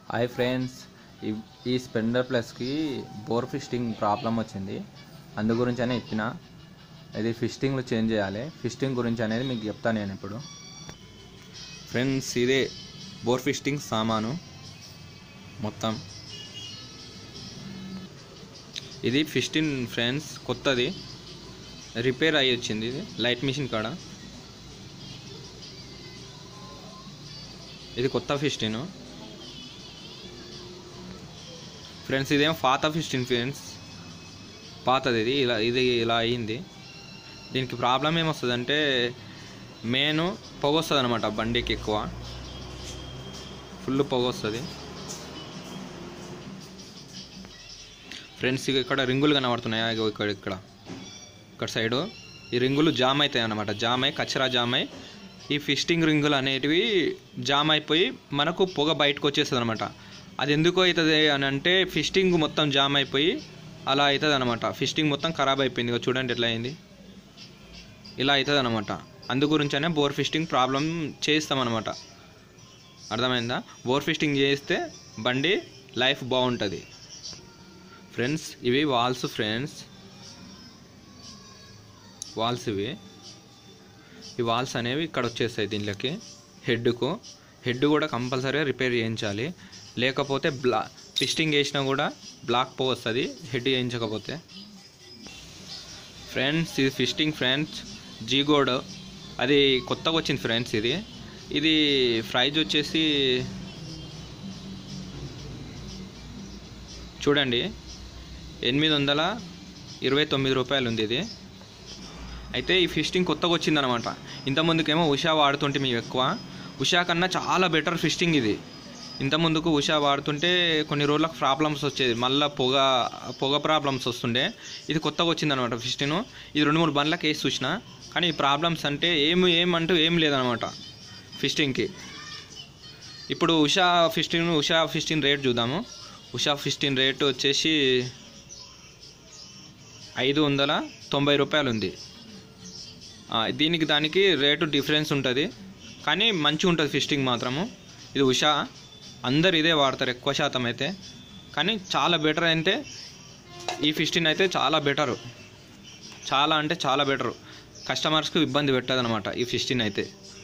Hi friends ఈ ఈ స్పెండర్ ప్లస్కి bore ఫిస్టింగ్ problem వచ్చింది అందు గురించి అని ఇప్పిన ఇది ఫిస్టింగ్లు చేంజ్ చేయాలి ఫిస్టింగ్ గురించి అనేది మీకు చెప్తాను నేను ఇప్పుడు ఫ్రెండ్స్ ఇదే బోర్ ఫిస్టింగ్ సామాను మొత్తం ఇది ఫిస్టిన్ ఫ్రెండ్స్ కొత్తది రిపేర్ అయ్యి వచ్చింది ఇది లైట్ మిషన్ కాడ ఇది కొత్త ఫిస్టిన్ ఫ్రెండ్స్ ఇదేం పాత ఫిస్టిన్ ఫ్రెండ్స్ పాతది ఇది ఇలా ఇది ఇలా అయ్యింది దీనికి ప్రాబ్లం ఏమొస్తుందంటే మెయిన్ పొగ వస్తుంది అనమాట బండికి ఎక్కువ ఫుల్ పొగ వస్తుంది ఫ్రెండ్స్ ఇక ఇక్కడ రింగులు కనబడుతున్నాయా ఇగో ఇక్కడ ఇక్కడ ఇక్కడ సైడు ఈ రింగులు జామ్ అవుతాయి అన్నమాట జామ్ అయి కచరా జామ్ అయి ఈ ఫిస్టింగ్ రింగులు అనేటివి జామ్ అయిపోయి మనకు పొగ బయటకు వచ్చేస్తుంది అనమాట అది ఎందుకు అవుతుంది అని అంటే ఫిస్టింగ్ మొత్తం జామ్ అయిపోయి అలా అవుతుంది అనమాట ఫిస్టింగ్ మొత్తం ఖరాబ్ అయిపోయింది ఇగో చూడండి ఎట్లా అయింది ఇలా అవుతుంది అనమాట అందు గురించనే బోర్ ఫిస్టింగ్ ప్రాబ్లం చేస్తామన్నమాట అర్థమైందా బోర్ ఫిస్టింగ్ చేస్తే బండి లైఫ్ బాగుంటుంది ఫ్రెండ్స్ ఇవి వాల్స్ ఫ్రెండ్స్ వాల్స్ ఇవి ఈ వాల్స్ అనేవి ఇక్కడ వచ్చేస్తాయి దీనిలోకి హెడ్కు హెడ్ కూడా కంపల్సరీగా రిపేర్ చేయించాలి లేకపోతే బ్లా ఫిస్టింగ్ చేసినా కూడా బ్లాక్ పో వస్తుంది హెడ్ చేయించకపోతే ఫ్రెండ్స్ ఇది ఫిస్టింగ్ ఫ్రెండ్స్ జీగోడ్ అది కొత్తగా వచ్చింది ఫ్రెండ్స్ ఇది ఇది ప్రైజ్ వచ్చేసి చూడండి ఎనిమిది వందల ఇరవై తొమ్మిది రూపాయలు ఉంది ఇది అయితే ఈ ఫిస్టింగ్ కొత్తగా వచ్చిందనమాట ఇంతకుముందుకేమో ఉషా వాడుతుంటే మేము ఎక్కువ ఉషా కన్నా చాలా బెటర్ ఫిస్టింగ్ ఇది ఇంతకుముందుకు ఉషా వాడుతుంటే కొన్ని రోజులకు ప్రాబ్లమ్స్ వచ్చేది మళ్ళీ పొగ పొగ ప్రాబ్లమ్స్ వస్తుండే ఇది కొత్తగా వచ్చిందనమాట ఫిస్టిన్ ఇది రెండు మూడు బండ్లకు వేసి చూసిన కానీ ఈ ప్రాబ్లమ్స్ అంటే ఏమి ఏమంటూ ఏం లేదనమాట ఫిస్టింగ్కి ఇప్పుడు Usha piston Usha piston rate చూద్దాము ఉషా ఫిస్టిన్ రేట్ వచ్చేసి ఐదు వందల తొంభై రూపాయలు ఉంది ఆ, దీనికి దానికి రేటు డిఫరెన్స్ ఉంటుంది కానీ మంచిగా ఉంటుంది ఫిస్టింగ్ మాత్రము ఇది ఉషా అందరు ఇదే వాడతారు ఎక్కువ శాతం అయితే కానీ చాలా బెటర్ అంటే ఈ ఫిస్టిన్ అయితే చాలా బెటరు చాలా అంటే చాలా బెటరు కస్టమర్స్కి ఇబ్బంది పెట్టదనమాట ఈ ఫిస్టిన్ అయితే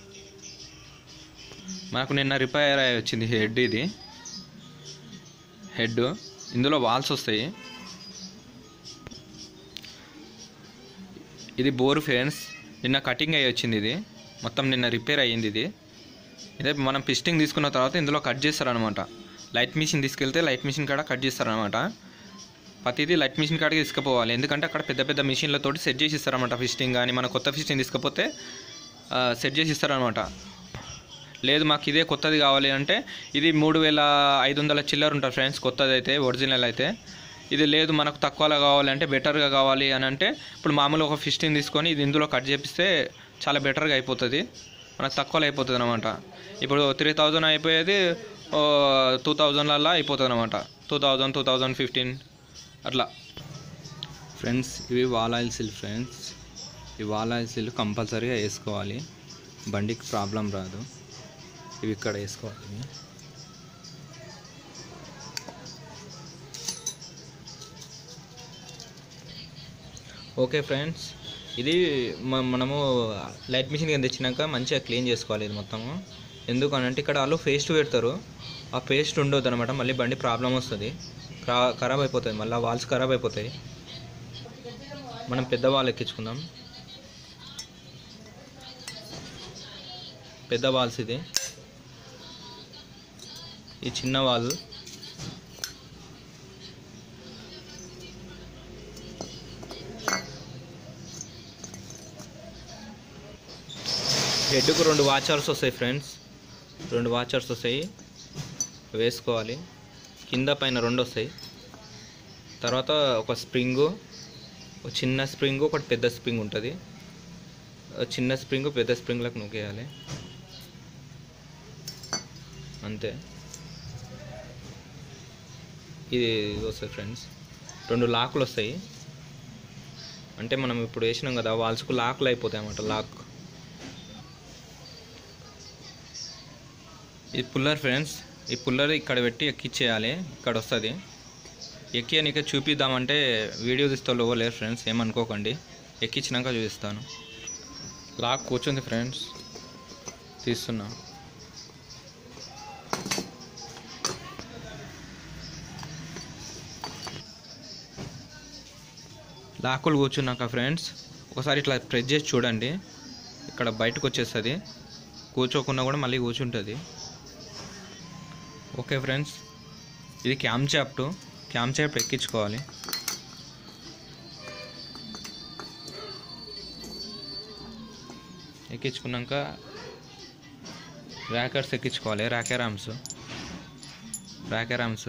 మనకు నిన్న రిపేర్ అయ్యి వచ్చింది హెడ్ ఇది హెడ్ ఇందులో వాల్స్ వస్తాయి ఇది బోర్ ఫ్రెండ్స్ నిన్న కటింగ్ అయ్యి వచ్చింది ఇది మొత్తం నిన్న రిపేర్ అయ్యింది ఇది ఇదే మనం పిస్టింగ్ తీసుకున్న తర్వాత ఇందులో కట్ చేస్తారనమాట లైట్ మిషన్ తీసుకెళ్తే లైట్ మిషన్ కాడ కట్ చేస్తారనమాట ప్రతిదీ లైట్ మిషన్ కాడికి తీసుకుపోవాలి ఎందుకంటే అక్కడ పెద్ద పెద్ద మిషన్లతోటి సెట్ చేసి ఇస్తారనమాట ఫిస్టింగ్ కానీ మన కొత్త ఫిస్టింగ్ తీసుకపోతే సెట్ చేసి ఇస్తారనమాట లేదు మాకు ఇదే కొత్తది కావాలి అంటే ఇది మూడు వేల ఐదు వందల చిల్లర ఉంటుంది ఫ్రెండ్స్ కొత్తది అయితే ఒరిజినల్ అయితే ఇది లేదు మనకు తక్కువలో కావాలి అంటే బెటర్గా కావాలి అని అంటే ఇప్పుడు మామూలు ఒక ఫిస్టింగ్ తీసుకొని ఇది ఇందులో కట్ చేపిస్తే చాలా బెటర్గా అయిపోతుంది మనకు తక్కువలో అయిపోతుంది అనమాట ఇప్పుడు త్రీ థౌజండ్ అయిపోయేది టూ థౌజండ్లలో అయిపోతుంది అనమాట two thousand two thousand fifteen అట్లా ఫ్రెండ్స్ ఇవి వాల్ ఆయిల్ సిల్ ఫ్రెండ్స్ ఈ వాల్ ఆయిల్ సిల్ కంపల్సరీగా వేసుకోవాలి బండికి ప్రాబ్లం రాదు ఇవి ఇక్కడ వేసుకోవాలి ఇవి. ఓకే ఫ్రెండ్స్ ఇది మ- మనము లైట్ మిషన్ కింద తెచ్చినాక మంచిగా క్లీన్ చేసుకోవాలి ఇది మొత్తము ఎందుకనంటే ఇక్కడ వాళ్ళు పేస్ట్ పెడతారు ఆ పేస్ట్ ఉండొద్దు అనమాట మళ్ళీ బండి ప్రాబ్లం వస్తుంది ఖరా ఖరాబ్ అయిపోతుంది మళ్ళీ వాల్స్ ఖరాబ్ అయిపోతాయి మనం పెద్ద వాల్ ఎక్కించుకుందాం పెద్ద వాల్స్ ఇది ఈ చిన్న వాల్ హెడ్కు రెండు వాచర్స్ వస్తాయి ఫ్రెండ్స్ రెండు వాచర్స్ వస్తాయి వేసుకోవాలి కింద పైన రెండు వస్తాయి తర్వాత ఒక స్ప్రింగు ఒక చిన్న స్ప్రింగ్ ఒకటి పెద్ద స్ప్రింగ్ ఉంటుంది ఆ చిన్న స్ప్రింగ్ పెద్ద స్ప్రింగ్లకు నొక్కేయాలి అంతే ఇది వస్తాయి ఫ్రెండ్స్ రెండు లాకులు వస్తాయి అంటే మనం ఇప్పుడు వేసినాం కదా వాల్స్కు లాకులు అయిపోతాయి అన్నమాట లాక్ ఇది పుల్లర్ ఫ్రెండ్స్ ఈ పుల్లర్ ఇక్కడ పెట్టి ఎక్కిచ్చేయాలి ఇక్కడ వస్తుంది ఎక్కి నీకు చూపిద్దామంటే వీడియో తీస్తే లేరు ఫ్రెండ్స్ ఏమనుకోకండి ఎక్కించినాక చూపిస్తాను లాక్ కూర్చుంది ఫ్రెండ్స్ తీస్తున్నా లాకులు కూర్చున్నాక ఫ్రెండ్స్ ఒకసారి ఇట్లా ప్రెస్ చేసి చూడండి ఇక్కడ బయటకు వచ్చేస్తుంది కూర్చోకుండా కూడా మళ్ళీ కూర్చుంటుంది ఓకే ఫ్రెండ్స్ ఇది క్యామ్ చాప్ట్ క్యామ్ చాప్ట్ ఎక్కించుకోవాలి ఎక్కించుకున్నాక ర్యాకర్స్ ఎక్కించుకోవాలి ర్యాకెరామ్స్ ర్యాకెరామ్స్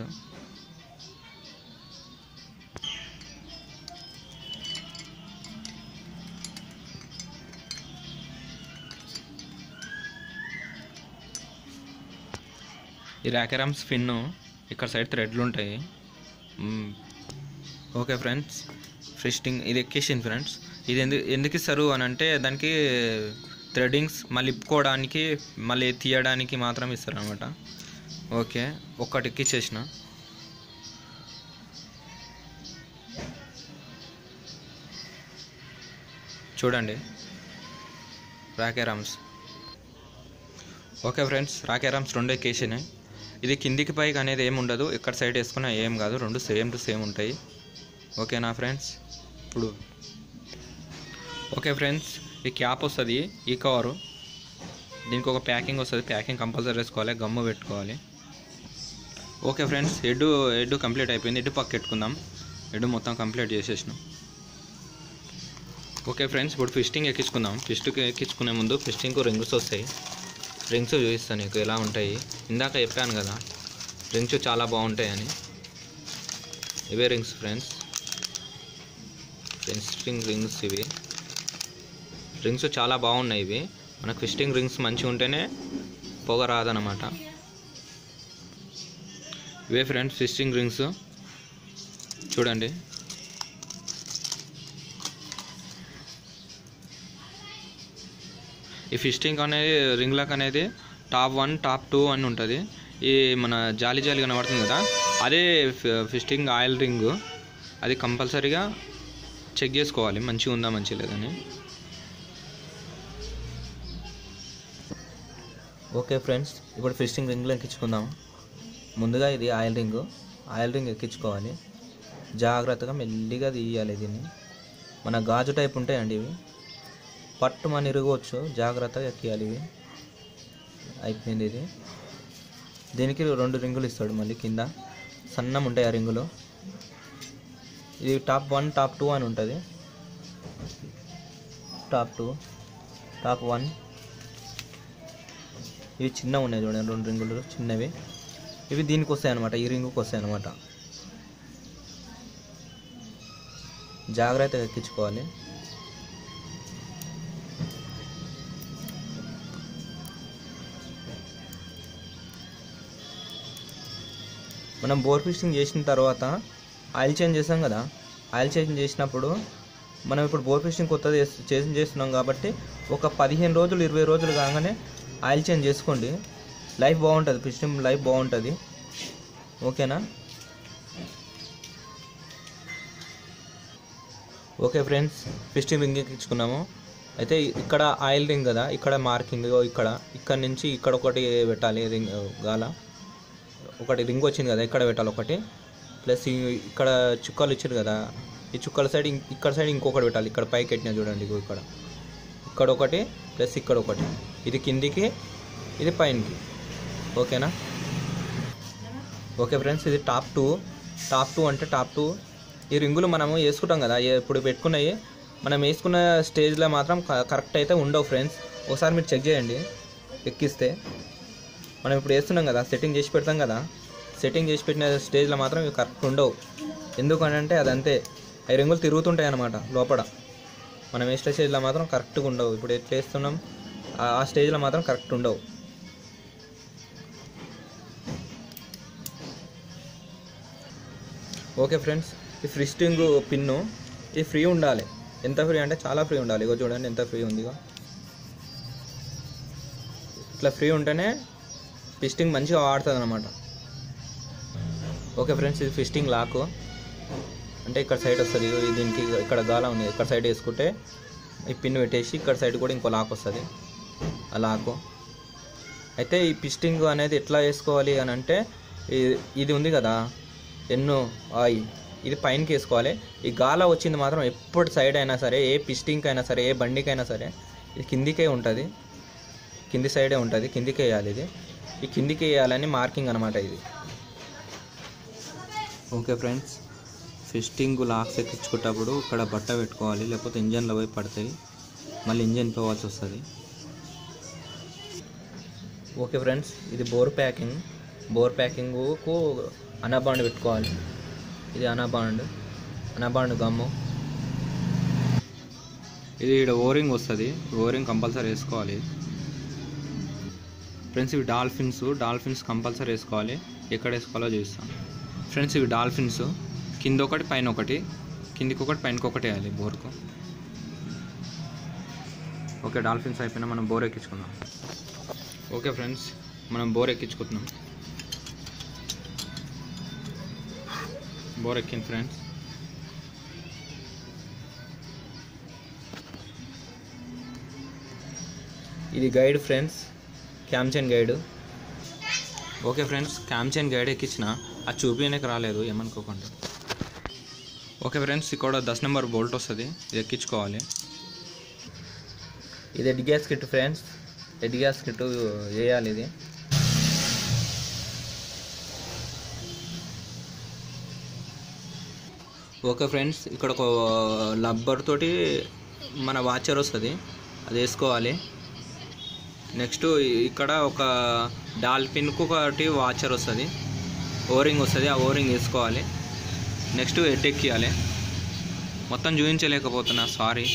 ఈ ర్యాకెరామ్స్ ఫిన్ ఇక్కడ సైడ్ థ్రెడ్లు ఉంటాయి మ్మ్. ఓకే ఫ్రెండ్స్ ఫిస్టింగ్ ఇది ఎక్కేసింది ఫ్రెండ్స్ ఇది ఎందుకు ఎందుకు ఇస్తారు అని అంటే దానికి థ్రెడ్డింగ్స్ మళ్ళీ ఇప్పుకోవడానికి మళ్ళీ తీయడానికి మాత్రం ఇస్తారు అనమాట ఓకే ఒక్కటి ఎక్కిచ్చేసిన చూడండి రాకేరామ్స్ ఓకే ఫ్రెండ్స్ రాకేరామ్స్ రెండు ఎక్కేసినాయి ఇది కిందికి పైకి అనేది ఏమి ఉండదు ఎక్కడ సైడ్ వేసుకున్నా ఏం కాదు రెండు సేమ్ టు సేమ్ ఉంటాయి ఓకేనా ఫ్రెండ్స్ ఇప్పుడు ఓకే ఫ్రెండ్స్ ఈ క్యాప్ వస్తుంది ఈ కవరు దీనికి ఒక ప్యాకింగ్ వస్తుంది ప్యాకింగ్ కంపల్సరీ వేసుకోవాలి గమ్ము పెట్టుకోవాలి okay friends head head complete అయిపోయింది హెడ్ పక్క పెట్టుకుందాం హెడ్ మొత్తం కంప్లీట్ చేసేసినాం ఓకే ఫ్రెండ్స్ ఇప్పుడు ఫిస్టింగ్ ఎక్కించుకుందాం ఫిస్ట్కి ఎక్కించుకునే ముందు ఫిస్టింగ్కు రింగ్స్ వస్తాయి రింగ్స్ చూపిస్తాను నీకు ఎలా ఉంటాయి ఇందాక చెప్పాను కదా రింగ్స్ చాలా బాగుంటాయని ఇవే రింగ్స్ ఫ్రెండ్స్ ఫిస్టింగ్ రింగ్స్ ఇవి రింగ్స్ చాలా బాగున్నాయి ఇవి మనకు ఫిస్టింగ్ రింగ్స్ మంచిగా ఉంటేనే పొగ రాదనమాట ఇవే ఫ్రెండ్స్ ఫిస్టింగ్ రింగ్స్ చూడండి ఈ ఫిస్టింగ్ అనేది రింగ్ లాక్ అనేది టాప్ వన్ టాప్ టూ అని ఉంటుంది ఈ మన జాలి జాలి కనబడుతుంది కదా అదే ఫి- ఫిస్టింగ్ ఆయిల్ రింగ్ అది కంపల్సరీగా చెక్ చేసుకోవాలి మంచిగా ఉందా మంచిగా లేదని ఓకే ఫ్రెండ్స్ ఇప్పుడు ఫిస్టింగ్ రింగ్లో ఎక్కించుకుందాం ముందుగా ఇది ఆయిల్ రింగ్ ఆయిల్ రింగ్ ఎక్కించుకోవాలి జాగ్రత్తగా మెల్లిగా తీయాలి దీన్ని మన గాజు టైప్ ఉంటాయండి ఇవి పట్టు మన ఇరగవచ్చు జాగ్రత్తగా ఎక్కియాలి ఇవి అయిపోయింది ఇది దీనికి రెండు రింగులు ఇస్తాడు మళ్ళీ కింద సన్నం ఉంటాయి ఆ రింగులు ఇది టాప్ వన్ టాప్ టూ అని ఉంటుంది టాప్ టూ టాప్ వన్ ఇవి చిన్న ఉన్నాయి చూడండి రెండు రింగులు చిన్నవి ఇవి దీనికి వస్తాయి అనమాట ఈ రింగుకి వస్తాయి అనమాట జాగ్రత్తగా ఎక్కించుకోవాలి మనం బోర్ ఫిషింగ్ చేసిన తర్వాత ఆయిల్ చేంజ్ చేసాం కదా ఆయిల్ చేంజ్ చేసినప్పుడు మనం ఇప్పుడు బోర్ ఫిషింగ్ కొత్తది చేస్- చేసి చేస్తున్నాం కాబట్టి ఒక పదిహేను రోజులు ఇరవై రోజులు కాగానే ఆయిల్ చేంజ్ చేసుకోండి లైఫ్ బాగుంటుంది ఫిషింగ్ లైఫ్ బాగుంటుంది ఓకేనా ఓకే ఫ్రెండ్స్ ఫిస్టింగ్ రింగ్ ఎక్కించుకున్నాము అయితే ఇక్కడ ఆయిల్ రింగ్ కదా ఇక్కడ మార్కింగ్ ఇక్కడ ఇక్కడ నుంచి ఇక్కడ ఒకటి పెట్టాలి రింగ్ గాల ఒకటి రింగ్ వచ్చింది కదా ఇక్కడ పెట్టాలి ఒకటి ప్లస్ ఈ- ఇక్కడ చుక్కలు ఇచ్చారు కదా ఈ చుక్కల సైడ్ ఇం- ఇక్కడ సైడ్ ఇంకొకటి పెట్టాలి ఇక్కడ పైకి పెట్టినా చూడండి ఇగో ఇక్కడ ఇక్కడ ఒకటి ప్లస్ ఇక్కడ ఒకటి ఇది కిందికి ఇది పైనకి ఓకేనా ఓకే ఫ్రెండ్స్ ఇది టాప్ టూ టాప్ టూ అంటే టాప్ టూ ఈ రింగులు మనము వేసుకుంటాం కదా ఏ- ఇప్పుడు పెట్టుకున్నవి మనం వేసుకున్న స్టేజ్లో మాత్రం క- కరెక్ట్ అయితే ఉండవు ఫ్రెండ్స్ ఒకసారి మీరు చెక్ చేయండి ఎక్కిస్తే మనం ఇప్పుడు వేస్తున్నాం కదా సెట్టింగ్ చేసి పెడతాం కదా సెట్టింగ్ చేసి పెట్టిన స్టేజ్లో మాత్రం ఇవి కరెక్ట్ ఉండవు ఎందుకనంటే అది అంతే అవి రింగులు తిరుగుతుంటాయి అన్నమాట లోపల మనం వేసిన స్టేజ్లో మాత్రం కరెక్ట్గా ఉండవు ఇప్పుడు ఎట్లా వేస్తున్నాం ఆ ఆ స్టేజ్లో మాత్రం కరెక్ట్ ఉండవు ఓకే ఫ్రెండ్స్ ఈ ఫ్రిస్టింగ్ పిన్ను ఇది ఫ్రీ ఉండాలి ఎంత ఫ్రీ అంటే చాలా ఫ్రీ ఉండాలి ఇగో చూడండి ఎంత ఫ్రీ ఉంది ఇగో ఇట్లా ఫ్రీ ఉంటేనే ఫిస్టింగ్ మంచిగా వాడుతుంది అనమాట ఓకే ఫ్రెండ్స్ ఇది ఫిస్టింగ్ లాక్ అంటే ఇక్కడ సైడ్ వస్తుంది ఇగో దీనికి ఇక్కడ గాలం ఉంది ఇక్కడ సైడ్ వేసుకుంటే ఈ పిన్ పెట్టేసి ఇక్కడ సైడ్ కూడా ఇంకో లాక్ వస్తుంది ఆ లాకు అయితే ఈ పిస్టింగ్ అనేది ఎట్లా వేసుకోవాలి అని అంటే ఈ- ఇది ఉంది కదా ఎన్నో ఆయి ఇది పైనకి వేసుకోవాలి ఈ గాల వచ్చింది మాత్రం ఎప్పుడు సైడ్ అయినా సరే ఏ పిస్టింగ్ అయినా సరే ఏ బండికైనా సరే ఇది కిందికే ఉంటుంది కింది సైడే ఉంటుంది కిందికి వేయాలి ఇది ఈ కిందికి వేయాలని మార్కింగ్ అనమాట ఇది ఓకే ఫ్రెండ్స్ ఫిస్టింగ్ లాక్స్ ఎక్కించుకున్నప్పుడు ఇక్కడ బట్ట పెట్టుకోవాలి లేకపోతే ఇంజన్లో పోయి పడతాయి మళ్ళీ ఇంజన్ పోవాల్సి వస్తుంది ఓకే ఫ్రెండ్స్ ఇది బోర్ ప్యాకింగ్ బోర్ ప్యాకింగ్కు అనాబాండ్ పెట్టుకోవాలి ఇది అనాబాండ్ అనాబాండ్ గమ్ము ఇది ఇక్కడ ఓరింగ్ వస్తుంది ఓరింగ్ కంపల్సరీ వేసుకోవాలి ఫ్రెండ్స్ ఇవి డాల్ఫిన్స్ డాల్ఫిన్స్ కంపల్సరీ వేసుకోవాలి ఎక్కడ వేసుకోవాలో చూస్తాం ఫ్రెండ్స్ ఇవి డాల్ఫిన్స్ కింద ఒకటి పైన ఒకటి కిందికి ఒకటి పైనకి ఒకటి వేయాలి బోర్కు ఓకే డాల్ఫిన్స్ అయిపోయినా మనం బోర్ ఎక్కించుకుందాం ఓకే ఫ్రెండ్స్ మనం బోర్ ఎక్కించుకుంటున్నాం బోర్ ఎక్కింది ఫ్రెండ్స్ ఇది guide friends cam chain guide okay friends cam chain guide ఎక్కించిన అది చూపించడానికి రాలేదు ఏమనుకోకండి ఓకే ఫ్రెండ్స్ ఇక్కడ దస్ నెంబర్ బోల్ట్ వస్తుంది ఇది ఎక్కించుకోవాలి ఇది head gasket friends head gasket వేయాలి ఇది ఓకే ఫ్రెండ్స్ ఇక్కడ ఒక లబ్బర్ తోటి మన వాచర్ వస్తుంది అది వేసుకోవాలి నెక్స్ట్ ఇక్కడ ఒక డాల్ఫిన్కు ఒకటి వాచర్ వస్తుంది ఓరింగ్ వస్తుంది ఆ ఓరింగ్ వేసుకోవాలి నెక్స్ట్ హెడ్ ఎక్కియాలి మొత్తం చూపించలేకపోతున్నా సారీ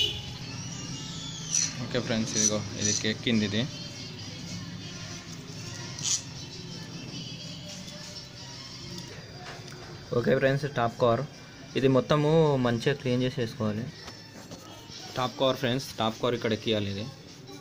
ఓకే ఫ్రెండ్స్ ఇదిగో ఇది ఎక్కింది ఇది ఓకే ఫ్రెండ్స్ టాప్ కవర్ ఇది మొత్తము మంచిగా క్లీన్ చేసి వేసుకోవాలి top cover friends top cover ఇక్కడ ఎక్కియాలి ఇది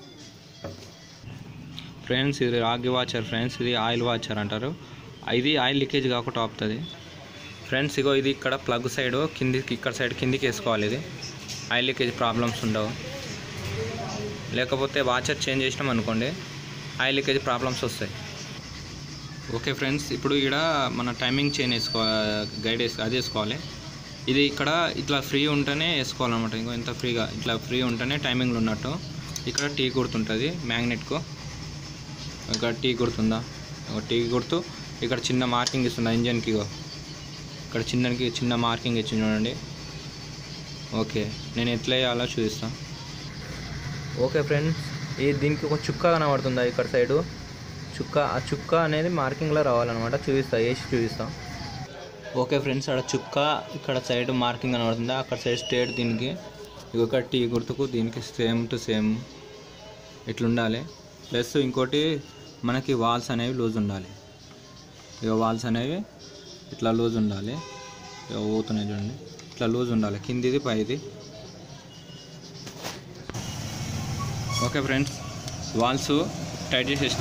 ఫ్రెండ్స్ ఇది రాగి వాచర్ ఫ్రెండ్స్ ఇది ఆయిల్ వాచర్ అంటారు ఇది ఆయిల్ లీకేజ్ కాకుండా ఆపుతుంది ఫ్రెండ్స్ ఇగో ఇది ఇక్కడ ప్లగ్ సైడ్ కిందికి ఇక్కడ సైడ్ కిందికి వేసుకోవాలి ఇది ఆయిల్ లీకేజ్ ప్రాబ్లమ్స్ ఉండవు లేకపోతే వాచర్ చేంజ్ చేసినాం అనుకోండి ఆయిల్ లీకేజ్ ప్రాబ్లమ్స్ వస్తాయి ఓకే ఫ్రెండ్స్ ఇప్పుడు ఇక్కడ మన టైమింగ్ చైన్ వేసుకో గైడ్ వేసుకో అది వేసుకోవాలి ఇది ఇక్కడ ఇట్లా ఫ్రీ ఉంటేనే వేసుకోవాలన్నమాట ఇంకో ఇంత ఫ్రీగా ఇట్లా ఫ్రీ ఉంటేనే టైమింగ్లో ఉన్నట్టు ఇక్కడ టీ గుర్తుంటుంది మ్యాగ్నెట్కు ఇక్కడ టీ గుర్తుందా ఒక టీ గుర్తు ఇక్కడ చిన్న మార్కింగ్ ఇస్తుంది ఇంజన్కి ఇగో ఇక్కడ చిన్నకి చిన్న మార్కింగ్ ఇచ్చింది చూడండి ఓకే నేను ఎట్లా వేయాలో చూపిస్తాను ఓకే ఫ్రెండ్స్ ఈ దీనికి ఒక చుక్క కనబడుతుందా ఇక్కడ సైడు చుక్క ఆ చుక్క అనేది మార్కింగ్లో రావాలన్నమాట చూపిస్తా వేసి చూపిస్తా ఓకే ఫ్రెండ్స్ అక్కడ చుక్క ఇక్కడ సైడ్ మార్కింగ్ కనబడుతుందా అక్కడ సైడ్ స్ట్రేట్ దీనికి ఇక టీ గుర్తుకు దీనికి సేమ్ టు సేమ్ ఇట్లుండాలి ప్లస్ ఇంకోటి మనకి వాల్స్ అనేవి లూజ్ ఉండాలి ఇక వాల్స్ అనేవి ఇట్లా లూజ్ ఉండాలి ఇక పోతున్నాయి చూడండి ఇట్లా లూజ్ ఉండాలి కిందిది పైది ఓకే ఫ్రెండ్స్ వాల్స్ టైట్ చేసేసిన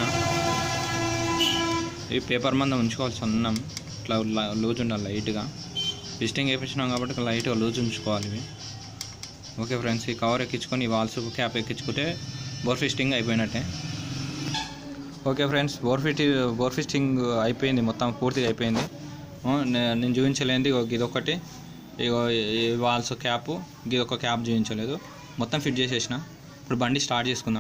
ఈ పేపర్ మంద ఉంచుకోవాల్సి ఉన్నాం ఇట్లా ల- లూజ్ ఉండాలి లైట్గా పిస్టింగ్ వేయించినాం కాబట్టి లైట్గా లూజ్ ఉంచుకోవాలి ఇవి ఓకే ఫ్రెండ్స్ ఈ కవర్ ఎక్కించుకొని ఈ వాల్స్ క్యాప్ ఎక్కించుకుంటే బోర్ ఫిస్టింగ్ అయిపోయినట్టే okay friends bore fit bore piston అయిపోయింది మొత్తం పూర్తిగా అయిపోయింది ఆ, నే- నేను చూపించలేంది ఇగో ఇదొకటి ఇగో ఈ వాల్స్ క్యాప్ ఇది ఒక క్యాప్ చూపించలేదు మొత్తం ఫిట్ చేసేసిన ఇప్పుడు బండి స్టార్ట్ చేసుకుందాం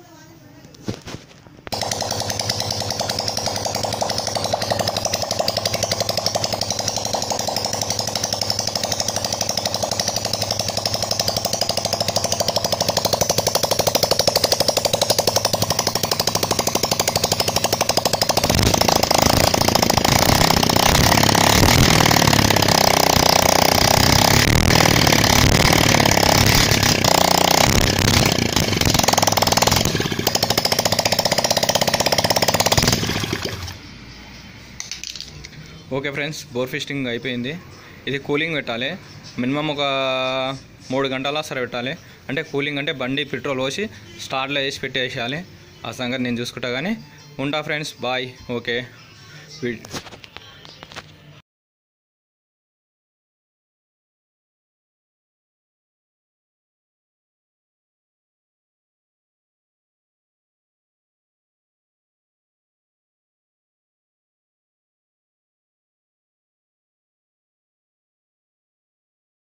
ఓకే ఫ్రెండ్స్ బోర్ ఫిస్టింగ్ అయిపోయింది ఇది కూలింగ్ పెట్టాలి మినిమం ఒక మూడు గంటల సరే పెట్టాలి అంటే కూలింగ్ అంటే బండి పెట్రోల్ పోసి స్టార్ట్లో వేసి పెట్టేసేయాలి ఆ సంగతి నేను చూసుకుంటా కానీ ఉంటా ఫ్రెండ్స్ బాయ్ ఓకే